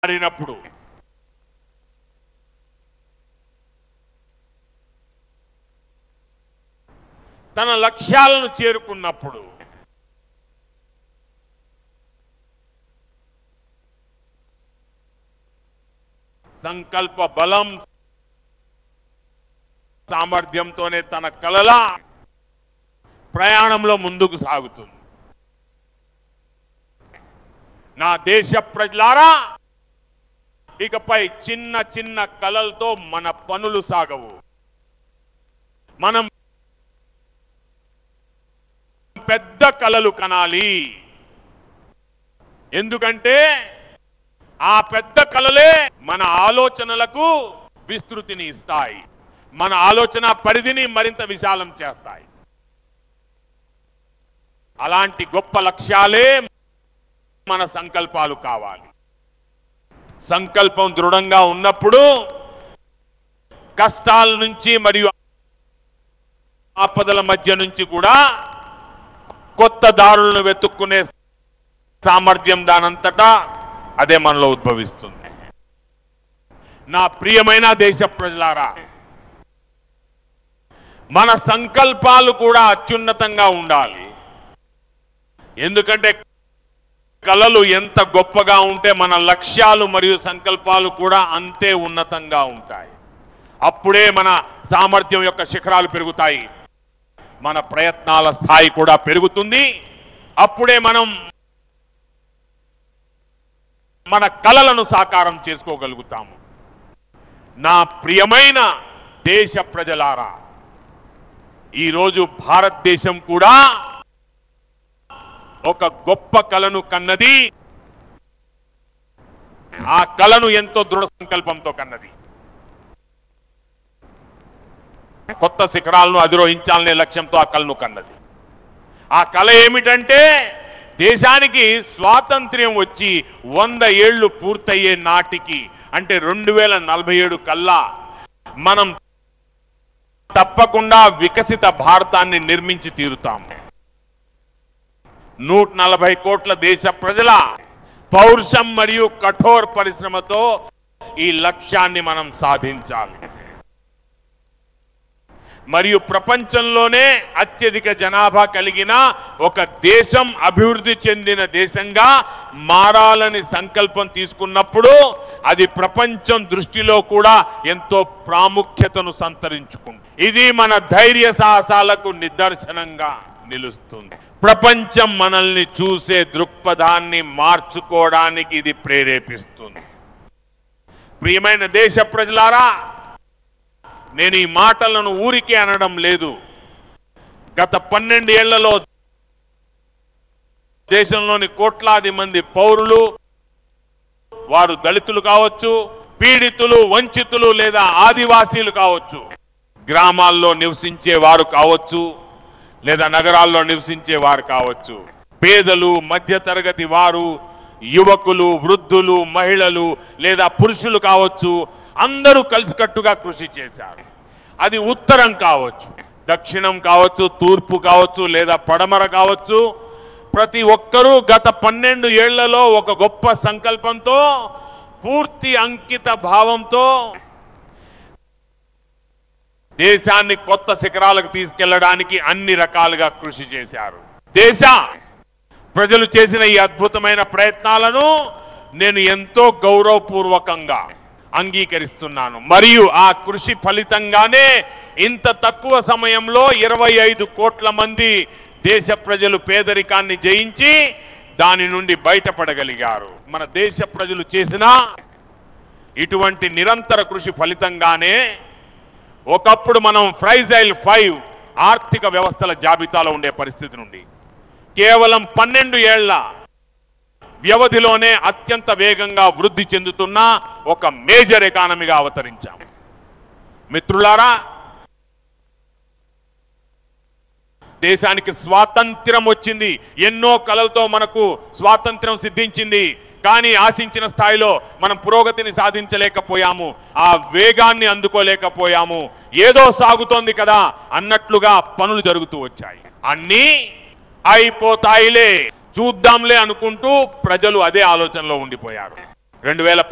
మారినప్పుడు తన లక్ష్యాలను చేరుకున్నప్పుడు సంకల్ప బలం సామర్థ్యంతోనే తన కలల ప్రయాణంలో ముందుకు సాగుతుంది నా దేశ ప్రజలారా ఇకపై చిన్న చిన్న కలలతో మన పనులు సాగవు మనం పెద్ద కలలు కనాలి ఎందుకంటే ఆ పెద్ద కలలే మన ఆలోచనలకు విస్తృతిని ఇస్తాయి మన ఆలోచన పరిధిని మరింత విశాలం చేస్తాయి అలాంటి గొప్ప లక్ష్యాలే మన సంకల్పాలు కావాలి సంకల్పం దృఢంగా ఉన్నప్పుడు కష్టాల నుంచి మరియు ఆపదల మధ్య నుంచి కూడా కొత్త దారులను వెతుక్కునే సామర్థ్యం దానంతటా అదే మనలో ఉద్భవిస్తుంది నా ప్రియమైన దేశ ప్రజలారా మన సంకల్పాలు కూడా అత్యున్నతంగా ఉండాలి ఎందుకంటే కళలు ఎంత గొప్పగా ఉంటే మన లక్ష్యాలు మరియు సంకల్పాలు కూడా అంతే ఉన్నతంగా ఉంటాయి అప్పుడే మన సామర్థ్యం యొక్క శిఖరాలు పెరుగుతాయి మన ప్రయత్నాల స్థాయి కూడా పెరుగుతుంది అప్పుడే మనం మన కలలను సాకారం చేసుకోగలుగుతాము నా ప్రియమైన దేశ ప్రజలారా ఈరోజు భారతదేశం కూడా ఒక గొప్ప కలను కన్నది ఆ కలను ఎంతో దృఢ సంకల్పంతో కన్నది కొత్త శిఖరాలను అధిరోహించాలనే లక్ష్యంతో ఆ కలను కన్నది ఆ కళ ఏమిటంటే దేశానికి స్వాతంత్ర్యం వచ్చి వంద ఏళ్లు పూర్తయ్యే నాటికి అంటే రెండు వేల నలభై ఏడు కల్లా మనం తప్పకుండా వికసిత భారతాన్ని నిర్మించి తీరుతాం నూట నలభై కోట్ల దేశ ప్రజల పౌరుషం మరియు కఠోర్ పరిశ్రమతో ఈ లక్ష్యాన్ని మనం సాధించాలి మరియు ప్రపంచంలోనే అత్యధిక జనాభా కలిగిన ఒక దేశం అభివృద్ధి చెందిన దేశంగా మారాలని సంకల్పం తీసుకున్నప్పుడు అది ప్రపంచం దృష్టిలో కూడా ఎంతో ప్రాముఖ్యతను సంతరించుకుంది ఇది మన ధైర్య సాహసాలకు నిదర్శనంగా నిలుస్తుంది ప్రపంచం మనల్ని చూసే దృక్పథాన్ని మార్చుకోవడానికి ఇది ప్రేరేపిస్తుంది ప్రియమైన దేశ ప్రజలారా నేను ఈ మాటలను ఊరికే అనడం లేదు గత పన్నెండు ఏళ్లలో దేశంలోని కోట్లాది మంది పౌరులు వారు దళితులు కావచ్చు పీడితులు వంచితులు లేదా ఆదివాసీలు కావచ్చు గ్రామాల్లో నివసించే వారు కావచ్చు లేదా నగరాల్లో నివసించే వారు కావచ్చు పేదలు మధ్యతరగతి వారు యువకులు వృద్ధులు మహిళలు లేదా పురుషులు కావచ్చు అందరూ కలిసికట్టుగా కృషి చేశారు అది ఉత్తరం కావచ్చు దక్షిణం కావచ్చు తూర్పు కావచ్చు లేదా పడమర కావచ్చు ప్రతి ఒక్కరూ గత పన్నెండు ఏళ్లలో ఒక గొప్ప సంకల్పంతో పూర్తి అంకిత భావంతో దేశాన్ని కొత్త శిఖరాలకు తీసుకెళ్లడానికి అన్ని రకాలుగా కృషి చేశారు దేశ ప్రజలు చేసిన ఈ అద్భుతమైన ప్రయత్నాలను నేను ఎంతో గౌరవపూర్వకంగా అంగీకరిస్తున్నాను మరియు ఆ కృషి ఫలితంగానే ఇంత తక్కువ సమయంలో ఇరవై ఐదు కోట్ల మంది దేశ ప్రజలు పేదరికాన్ని జయించి దాని నుండి బయటపడగలిగారు మన దేశ ప్రజలు చేసిన ఇటువంటి నిరంతర కృషి ఫలితంగానే ఒకప్పుడు మనం ఫ్రైజైల్ ఫైవ్ ఆర్థిక వ్యవస్థల జాబితాలో ఉండే పరిస్థితి నుండి కేవలం పన్నెండు ఏళ్ల వ్యవధిలోనే అత్యంత వేగంగా వృద్ధి చెందుతున్న ఒక మేజర్ ఎకానమీగా అవతరించాం మిత్రులారా దేశానికి స్వాతంత్ర్యం వచ్చింది ఎన్నో కలలతో మనకు స్వాతంత్ర్యం సిద్ధించింది కానీ ఆశించిన స్థాయిలో మనం పురోగతిని సాధించలేకపోయాము ఆ వేగాన్ని అందుకోలేకపోయాము ఏదో సాగుతోంది కదా అన్నట్లుగా పనులు జరుగుతూ వచ్చాయి అన్నీ అయిపోతాయిలే చూద్దాంలే అనుకుంటూ ప్రజలు అదే ఆలోచనలో ఉండిపోయారు రెండు వేల